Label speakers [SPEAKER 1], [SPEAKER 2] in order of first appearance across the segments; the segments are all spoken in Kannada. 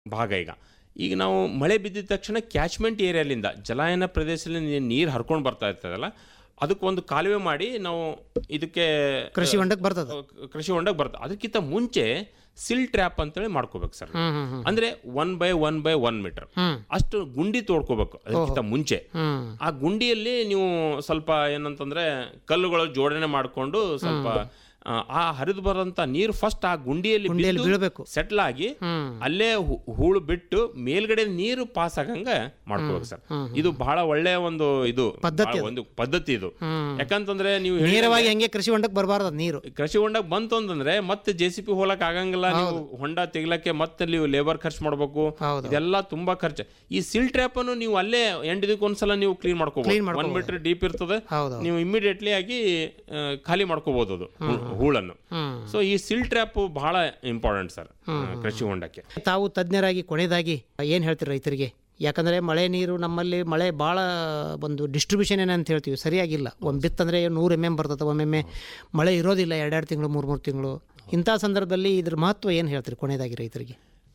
[SPEAKER 1] ಭಾಗ ಈಗ ಈಗ ನಾವು ಮಳೆ ಬಿದ್ದಿದ ತಕ್ಷಣ ಕ್ಯಾಚ್ಮೆಂಟ್ ಏರಿಯಾಲಿಂದ ಜಲಾಯನ ಪ್ರದೇಶದಲ್ಲಿ ನೀರು ಹರ್ಕೊಂಡು ಬರ್ತಾ ಇರ್ತದಲ್ಲ ಅದಕ್ಕೆ ಒಂದು ಕಾಲುವೆ ಮಾಡಿ ನಾವು ಇದಕ್ಕೆ
[SPEAKER 2] ಕೃಷಿ ಹೊಂಡಕ್ಕೆ ಬರ್ತದೆ
[SPEAKER 1] ಕೃಷಿ ಹೊಂಡಕ್ಕೆ ಬರ್ತದೆ ಅದಕ್ಕಿಂತ ಮುಂಚೆ ಸಿಲ್ ಟ್ರ್ಯಾಪ್ ಅಂತೇಳಿ ಮಾಡ್ಕೋಬೇಕು ಸರ್
[SPEAKER 2] ಹ್ಮ್ ಹ್ಮ್ ಹ್ಮ್
[SPEAKER 1] ಅಂದ್ರೆ one by one by one metre
[SPEAKER 2] hmm.
[SPEAKER 1] ಅಷ್ಟು ಗುಂಡಿ ತೋಡ್ಕೋಬೇಕು ಅದಕ್ಕಿಂತ ಮುಂಚೆ
[SPEAKER 2] ಹ್ಮ್
[SPEAKER 1] ಆ ಗುಂಡಿಯಲ್ಲಿ ನೀವು ಸ್ವಲ್ಪ ಏನಂತಂದ್ರೆ ಕಲ್ಲುಗಳು ಜೋಡಣೆ ಮಾಡಿಕೊಂಡು ಸ್ವಲ್ಪ ಆ, ಆ ಹರಿದು ಬರೋಂಥ ನೀರು ಫಸ್ಟ್ ಆ ಗುಂಡಿಯಲ್ಲಿ
[SPEAKER 2] ಗುಂಡಿಯಲ್ಲಿ ಬೀಳ್ಬೇಕು.
[SPEAKER 1] ಸೆಟ್ಲ್ ಆಗಿ
[SPEAKER 2] ಹ್ಮ್.
[SPEAKER 1] ಅಲ್ಲೇ ಹೂ- ಹೂಳು ಬಿಟ್ಟು ಮೇಲ್ಗಡೆ ನೀರು ಪಾಸ್ ಆಗಂಗ ಮಾಡ್ಕೋಬೇಕು ಸರ್ ಇದು ಬಹಳ ಒಳ್ಳೆಯ ಒಂದು ಇದು
[SPEAKER 2] ಪದ್ಧತಿ
[SPEAKER 1] ಬಹಳ ಒಂದು ಪದ್ಧತಿ ಇದು
[SPEAKER 2] ಹ್ಮ್.
[SPEAKER 1] ಯಾಕಂತಂದ್ರೆ ನೀವು ಹೇಳಿದ
[SPEAKER 2] ನೇರವಾಗಿ ಹಂಗೆ ಕೃಷಿ ಹೊಂಡಕ್ಕೆ ಬರಬಾರ್ದು ಅದು ನೀರು
[SPEAKER 1] ಕೃಷಿ ಹೊಂಡಕ್ಕೆ ಬಂತು ಅಂತಂದ್ರೆ ಮತ್ತೆ ಜೆ ಸಿ ಪಿ ಹೋಲಕ್ ಆಗಂಗಿಲ್ಲ ನೀವು ಹೊಂಡ ತೆಗಿಲಕ್ಕೆ ಮತ್ತೆ ನೀವು ಲೇಬರ್ ಖರ್ಚು ಮಾಡ್ಬೇಕು
[SPEAKER 2] ಹೌದು.
[SPEAKER 1] ಇದೆಲ್ಲ ತುಂಬಾ ಖರ್ಚು ಈ ಸಿಲ್ ಟ್ರ್ಯಾಪ್ ಅನ್ನು ನೀವು ಅಲ್ಲೇ ಎಂಟು ಒಂದ್ಸಲ ನೀವು ಕ್ಲೀನ್
[SPEAKER 2] Clean
[SPEAKER 1] ಮಾಡ್ಕೋಬಹುದು
[SPEAKER 2] ಮಾಡ್ಕೊಬೋದು.
[SPEAKER 1] ಒನ್ ಮೀಟರ್ ಡೀಪ್ ಇರ್ತದೆ
[SPEAKER 2] ಹೌದು
[SPEAKER 1] ನೀವು ಇಮಿಡಿಯೇಟ್ಲಿ ಆಗಿ ಆ, ಖಾಲಿ ಮಾಡ್ಕೋಬಹುದು ಅದು ಹೂ- ಹೂಳನ್ನು
[SPEAKER 2] ಹ್ಮ್
[SPEAKER 1] ಸೊ ಈ ಸಿಲ್ ಟ್ರ್ಯಾಪ್ ಬಹಳ ಇಂಪಾರ್ಟೆಂಟ್ ಸರ್ ಕೃಷಿ ಹೊಂಡಕ್ಕೆ
[SPEAKER 2] ತಾವು ತಜ್ಞರಾಗಿ ಕೊನೆಯದಾಗಿ ಏನು ಹೇಳ್ತೀರಿ ರೈತರಿಗೆ ಯಾಕಂದರೆ ಮಳೆ ನೀರು ನಮ್ಮಲ್ಲಿ ಮಳೆ ಭಾಳ ಒಂದು ಡಿಸ್ಟ್ರಿಬ್ಯೂಷನ್ ಏನಂತ ಹೇಳ್ತೀವಿ ಸರಿಯಾಗಿಲ್ಲ ಒಂದು ಬಿತ್ತಂದರೆ ನೂರು ಎಮ್ ಎಮ್ ಬರ್ತದೆ ಒಮ್ಮೊಮ್ಮೆ ಮಳೆ ಇರೋದಿಲ್ಲ ಎರಡೆರಡು ತಿಂಗಳು ಮೂರು ಮೂರು ತಿಂಗಳು ಇಂಥ ಸಂದರ್ಭದಲ್ಲಿ ಇದ್ರ ಮಹತ್ವ ಏನು ಹೇಳ್ತೀರಿ ಕೊನೆಯದಾಗಿ ರೈತರಿಗೆ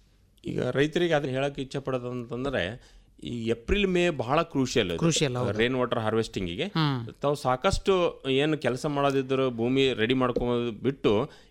[SPEAKER 1] ಈಗ ರೈತರಿಗೆ ಅದನ್ನ ಹೇಳಕ್ಕೆ ಇಚ್ಛೆ ಪಡೋದಂತಂದ್ರೆ ಈ ಏಪ್ರಿಲ್ ಮೇ ಬಹಳ ಕ್ರೂಷಿಯಲ್
[SPEAKER 2] Crucial,
[SPEAKER 1] ರೇನ್ ವಾಟರ್ ಹಾರ್ವೆಸ್ಟಿಂಗಿಗೆ
[SPEAKER 2] ಹ್ಮ್.
[SPEAKER 1] ತಾವು ಸಾಕಷ್ಟು ಏನು ಕೆಲಸ ಮಾಡೋದಿದ್ರು ಭೂಮಿ ರೆಡಿ ಮಾಡ್ಕೊಂಬೋದು ಬಿಟ್ಟು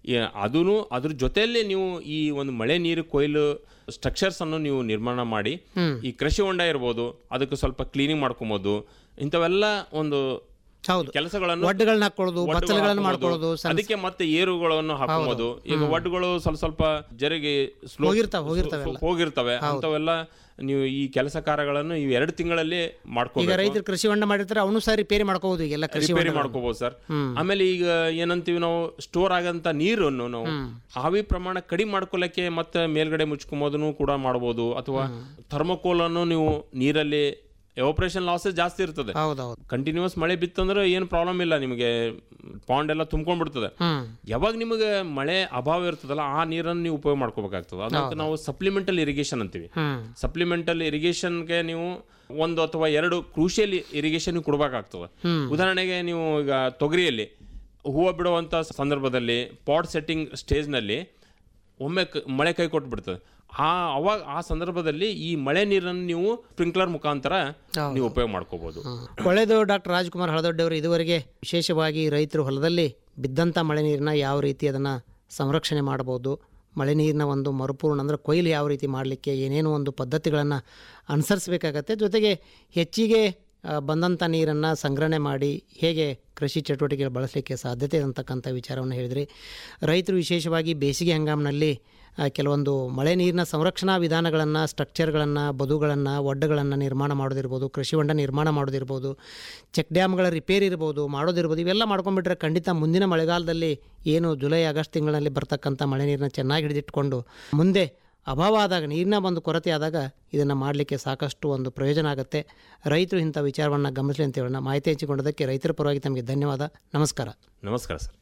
[SPEAKER 1] ಅದೂ ಅದ್ರ ಜೊತೆಯಲ್ಲಿ ನೀವು ಈ ಒಂದು ಮಳೆ ನೀರು ಕೊಯ್ಲು ಸ್ಟ್ರಕ್ಚರ್ಸ್ ಅನ್ನು ನೀವು ನಿರ್ಮಾಣ ಮಾಡಿ ಈ ಕೃಷಿ ಹೊಂಡ ಇರ್ಬೋದು ಅದಕ್ಕೆ ಸ್ವಲ್ಪ ಕ್ಲೀನಿಂಗ್ ಮಾಡ್ಕೊಬೋದು ಇಂಥವೆಲ್ಲ ಒಂದು
[SPEAKER 2] ಹೌದು
[SPEAKER 1] ಕೆಲಸಗಳನ್ನು
[SPEAKER 2] ಒಡ್ಡುಗಳನ್ನ ಹಾಕೊಳ್ಳೋದು
[SPEAKER 1] ಒಡ್ಡುಗಳು
[SPEAKER 2] ಬಚ್ಚಲುಗಳನ್ನು
[SPEAKER 1] ಹಾಕ್ಬೋದು.
[SPEAKER 2] ಮಾಡ್ಕೊಳ್ಳೋದು ಸಣ್ಣ
[SPEAKER 1] ಅದಕ್ಕೆ ಮತ್ತೆ ಏರುಗಳನ್ನು ಹಾಕೋಬಹುದು ಈಗ ಒಡ್ಡುಗಳು ಸ್ವಲ್ಪ ಸ್ವಲ್ಪ ಜರಿಗೆ slope-
[SPEAKER 2] ಹೋಗಿರ್ತಾವೆ, ಹೋಗಿರ್ತಾವೆ
[SPEAKER 1] ಸ್ವ- ಹೋಗಿರ್ತವೆ ಅಂತವೆಲ್ಲ ನೀವು ಈ ಕೆಲಸ ಕಾರ್ಯಗಳನ್ನು ಈ ಎರಡು ತಿಂಗಳಲ್ಲಿ
[SPEAKER 2] ಈಗ
[SPEAKER 1] ಮಾಡ್ಕೋಬೇಕು
[SPEAKER 2] ರೈತರು ಕೃಷಿ ಹೊಂಡ ಮಾಡಿರ್ತಾರೆ ಅವನು ಸಹ ರಿಪೇರಿ ಮಾಡ್ಕೋಬೋದು ಈಗೆಲ್ಲ ಕೃಷಿ
[SPEAKER 1] ರಿಪೇರಿ
[SPEAKER 2] ಹೊಂಡ
[SPEAKER 1] ಮಾಡ್ಕೋಬಹುದು ಸರ್ ಆಮೇಲೆ ಈಗ ಏನಂತೀವಿ ನಾವು ಸ್ಟೋರ್ ಆಗಂತ ನೀರನ್ನು ನಾವು ಆವಿ ಪ್ರಮಾಣ ಕಡಿಮೆ ಮಾಡ್ಕೊಳಕ್ಕೆ ಮತ್ತೆ ಮೇಲ್ಗಡೆ ಮುಚ್ಕೊಂಬೋದನ್ನು ಕೂಡ ಮಾಡಬಹುದು ಅಥವಾ ಥರ್ಮೋಕೋಲ್ ಅನ್ನು ನೀವು ನೀರಲ್ಲಿ ಎವಾಪರೇಷನ್ ಲಾಸಸ್ ಜಾಸ್ತಿ ಇರ್ತದೆ
[SPEAKER 2] ಹೌದೌದು
[SPEAKER 1] ಕಂಟಿನ್ಯೂಸ್ ಮಳೆ ಬಿತ್ತಂದ್ರೆ ಏನು ಪ್ರಾಬ್ಲಮ್ ಇಲ್ಲ ನಿಮಗೆ ಪಾಂಡ್ ಎಲ್ಲ ತುಂಬ್ಕೊಂಡ್ಬಿಡ್ತದೆ
[SPEAKER 2] ಹ್ಮ್
[SPEAKER 1] ಯಾವಾಗ ನಿಮಗೆ ಮಳೆ ಅಭಾವ ಇರ್ತದಲ್ಲ ಆ ನೀರನ್ನು ನೀವು ಉಪಯೋಗ ಮಾಡ್ಕೋಬೇಕಾಗ್ತದೆ ಅದಕ್ಕೆ ನಾವು ಸಪ್ಲಿಮೆಂಟಲ್ ಇರಿಗೇಷನ್ ಅಂತೀವಿ
[SPEAKER 2] ಹ್ಮ್
[SPEAKER 1] ಸಪ್ಲಿಮೆಂಟಲ್ ಇರಿಗೇಷನ್ಗೆ ನೀವು ಒಂದು ಅಥವಾ ಎರಡು ಕ್ರೂಷಿಯಲ್ ಇರಿಗೇಷನ್ ಕೊಡಬೇಕಾಗ್ತದೆ ಉದಾಹರಣೆಗೆ ನೀವು ಈಗ ತೊಗರಿಯಲ್ಲಿ ಹೂವು ಬಿಡುವಂಥ ಸಂದರ್ಭದಲ್ಲಿ ಪಾಟ್ ಸೆಟ್ಟಿಂಗ್ ಸ್ಟೇಜ್ನಲ್ಲಿ ಒಮ್ಮೆ ಕ- ಮಳೆ ಕೈ ಕೊಟ್ಬಿಡ್ತದೆ ಆ ಅವಾಗ ಆ ಸಂದರ್ಭದಲ್ಲಿ ಈ ಮಳೆ ನೀರನ್ನು ನೀವು ಸ್ಪ್ರಿಂಕ್ಲರ್ ಮುಖಾಂತರ ನೀವು ಉಪಯೋಗ ಮಾಡ್ಕೋಬಹುದು
[SPEAKER 2] ಒಳ್ಳೆಯದು ಡಾಕ್ಟರ್ ರಾಜ್ಕುಮಾರ್ ಹಳದೊಡ್ಡವರು ಇದುವರೆಗೆ ವಿಶೇಷವಾಗಿ ರೈತರು ಹೊಲದಲ್ಲಿ ಬಿದ್ದಂಥ ಮಳೆ ನೀರನ್ನ ಯಾವ ರೀತಿ ಅದನ್ನು ಸಂರಕ್ಷಣೆ ಮಾಡ್ಬೋದು ಮಳೆ ನೀರಿನ ಒಂದು ಮರುಪೂರ್ಣ ಅಂದರೆ ಕೊಯ್ಲು ಯಾವ ರೀತಿ ಮಾಡಲಿಕ್ಕೆ ಏನೇನು ಒಂದು ಪದ್ಧತಿಗಳನ್ನು ಅನುಸರಿಸಬೇಕಾಗತ್ತೆ ಜೊತೆಗೆ ಹೆಚ್ಚಿಗೆ ಆ, ಬಂದಂಥ ನೀರನ್ನು ಸಂಗ್ರಹಣೆ ಮಾಡಿ ಹೇಗೆ ಕೃಷಿ ಚಟುವಟಿಕೆಗಳು ಬಳಸಲಿಕ್ಕೆ ಸಾಧ್ಯತೆ ಇದೆ ಅಂತಕ್ಕಂಥ ವಿಚಾರವನ್ನು ಹೇಳಿದ್ರಿ ರೈತರು ವಿಶೇಷವಾಗಿ ಬೇಸಿಗೆ ಹಂಗಾಮಿನಲ್ಲಿ ಆ, ಕೆಲವೊಂದು ಮಳೆ ನೀರಿನ ಸಂರಕ್ಷಣಾ ವಿಧಾನಗಳನ್ನು ಸ್ಟ್ರಕ್ಚರ್ಗಳನ್ನು ಬದುಗಳನ್ನು ಒಡ್ಡುಗಳನ್ನು ನಿರ್ಮಾಣ ಮಾಡೋದಿರ್ಬೋದು ಕೃಷಿ ಹೊಂಡ ನಿರ್ಮಾಣ ಮಾಡೋದಿರ್ಬೋದು ಚೆಕ್ ಡ್ಯಾಮ್ಗಳ ರಿಪೇರಿ ಇರ್ಬೋದು ಮಾಡೋದಿರ್ಬೋದು ಇವೆಲ್ಲ ಮಾಡ್ಕೊಂಡ್ಬಿಟ್ರೆ ಖಂಡಿತ ಮುಂದಿನ ಮಳೆಗಾಲದಲ್ಲಿ ಏನು ಜುಲೈ ಆಗಸ್ಟ್ ತಿಂಗಳಲ್ಲಿ ಬರ್ತಕ್ಕಂಥ ಮಳೆ ನೀರನ್ನ ಚೆನ್ನಾಗಿ ಹಿಡಿದಿಟ್ಕೊಂಡು ಮುಂದೆ ಅಭಾವ ಆದಾಗ ನೀರಿನ ಒಂದು ಕೊರತೆ ಆದಾಗ ಇದನ್ನು ಮಾಡಲಿಕ್ಕೆ ಸಾಕಷ್ಟು ಒಂದು ಪ್ರಯೋಜನ ಆಗುತ್ತೆ ರೈತರು ಇಂಥ ವಿಚಾರವನ್ನು ಗಮನಿಸಲಿ ಅಂತ ಹೇಳೋಣ ಮಾಹಿತಿ ಹಂಚಿಕೊಂಡದಕ್ಕೆ ರೈತರ ಪರವಾಗಿ ತಮಗೆ ಧನ್ಯವಾದ ನಮಸ್ಕಾರ
[SPEAKER 1] ನಮಸ್ಕಾರ ಸರ್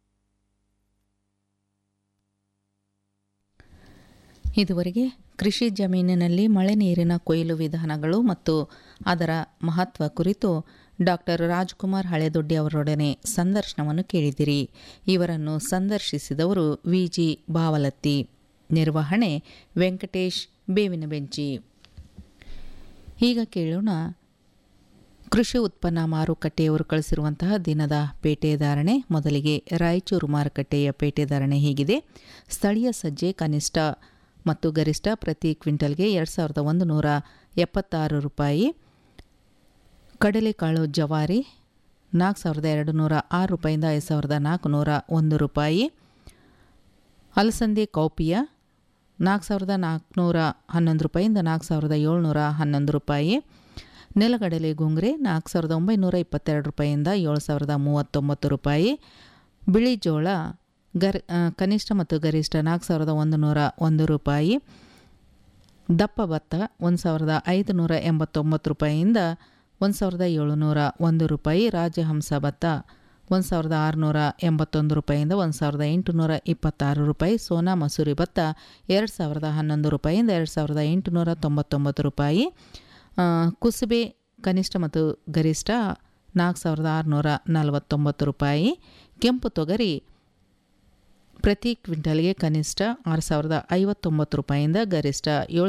[SPEAKER 3] ಇದುವರೆಗೆ ಕೃಷಿ ಜಮೀನಿನಲ್ಲಿ ಮಳೆ ನೀರಿನ ಕೊಯ್ಲು ವಿಧಾನಗಳು ಮತ್ತು ಅದರ ಮಹತ್ವ ಕುರಿತು ಡಾಕ್ಟರ್ ರಾಜ್ಕುಮಾರ್ ಹಳೆದೊಡ್ಡಿ ಅವರೊಡನೆ ಸಂದರ್ಶನವನ್ನು ಕೇಳಿದಿರಿ ಇವರನ್ನು ಸಂದರ್ಶಿಸಿದವರು ವಿ ಜಿ ಬಾವಲತ್ತಿ ನಿರ್ವಹಣೆ ವೆಂಕಟೇಶ್ ಬೇವಿನ ಬೆಂಚಿ ಈಗ ಕೇಳೋಣ ಕೃಷಿ ಉತ್ಪನ್ನ ಮಾರುಕಟ್ಟೆಯವರು ಕಳಿಸಿರುವಂತಹ ದಿನದ ಪೇಟೆ ಧಾರಣೆ ಮೊದಲಿಗೆ ರಾಯಚೂರು ಮಾರುಕಟ್ಟೆಯ ಪೇಟೆ ಧಾರಣೆ ಹೀಗಿದೆ ಸ್ಥಳೀಯ ಸಜ್ಜೆ ಕನಿಷ್ಠ ಮತ್ತು ಗರಿಷ್ಠ ಪ್ರತಿ ಕ್ವಿಂಟಲ್ಗೆ ಎರಡು ಸಾವಿರದ ಒಂದು ನೂರ ಎಪ್ಪತ್ತಾರು ರೂಪಾಯಿ ಕಡಲೆಕಾಳು ಜವಾರಿ ನಾಲ್ಕು ಸಾವಿರದ ಎರಡು ನೂರ ಆರು ರೂಪಾಯಿಂದ ಐದು ಸಾವಿರದ ನಾಲ್ಕುನೂರ ಒಂದು ರೂಪಾಯಿ ಅಲಸಂದೆ ಕೌಪಿಯ ನಾಲ್ಕು ಸಾವಿರದ ನಾಲ್ಕುನೂರ ಹನ್ನೊಂದು ರೂಪಾಯಿಂದ ನಾಲ್ಕು ಸಾವಿರದ ಏಳ್ನೂರ ಹನ್ನೊಂದು ರೂಪಾಯಿ ನೆಲಗಡಲೆ ಗುಂಗ್ರೆ ನಾಲ್ಕು ಸಾವಿರದ ಒಂಬೈನೂರ ಇಪ್ಪತ್ತೆರಡು ರೂಪಾಯಿಯಿಂದ ಏಳು ಸಾವಿರದ ಮೂವತ್ತೊಂಬತ್ತು ರೂಪಾಯಿ ಬಿಳಿ ಜೋಳ ಗರ್ ಆ, ಕನಿಷ್ಠ ಮತ್ತು ಗರಿಷ್ಠ ನಾಲ್ಕು ಸಾವಿರದ ಒಂದು ನೂರ ಒಂದು ರೂಪಾಯಿ ದಪ್ಪ ಭತ್ತ ಒಂದು ಸಾವಿರದ ಐದು ನೂರ ಎಂಬತ್ತೊಂಬತ್ತು ರೂಪಾಯಿಯಿಂದ ಒಂದು ಸಾವಿರದ ಏಳುನೂರ ಒಂದು ರೂಪಾಯಿ ರಾಜಹಂಸ ಭತ್ತ ಒಂದು ಸಾವಿರದ ಆರುನೂರ ಎಂಬತ್ತೊಂದು ರೂಪಾಯಿಯಿಂದ ಒಂದು ಸಾವಿರದ ಎಂಟುನೂರ ಇಪ್ಪತ್ತಾರು ರೂಪಾಯಿ ಸೋನಾ ಮಸೂರಿ ಭತ್ತ ಎರಡು ಸಾವಿರದ ಹನ್ನೊಂದು ರೂಪಾಯಿಯಿಂದ ಎರಡು ಸಾವಿರದ ಎಂಟುನೂರ ತೊಂಬತ್ತೊಂಬತ್ತು ರೂಪಾಯಿ ಆ, ಕುಸುಬೆ ಕನಿಷ್ಠ ಮತ್ತು ಗರಿಷ್ಠ ನಾಲ್ಕು ಸಾವಿರದ ಆರುನೂರ ನಲವತ್ತೊಂಬತ್ತು ರೂಪಾಯಿ ಕೆಂಪು ತೊಗರಿ ಪ್ರತಿ ಕ್ವಿಂಟಲ್ಗೆ ಕನಿಷ್ಠ ಆರು ಸಾವಿರದ ಐವತ್ತೊಂಬತ್ತು ರೂಪಾಯಿಯಿಂದ ಗರಿಷ್ಠ ಏಳು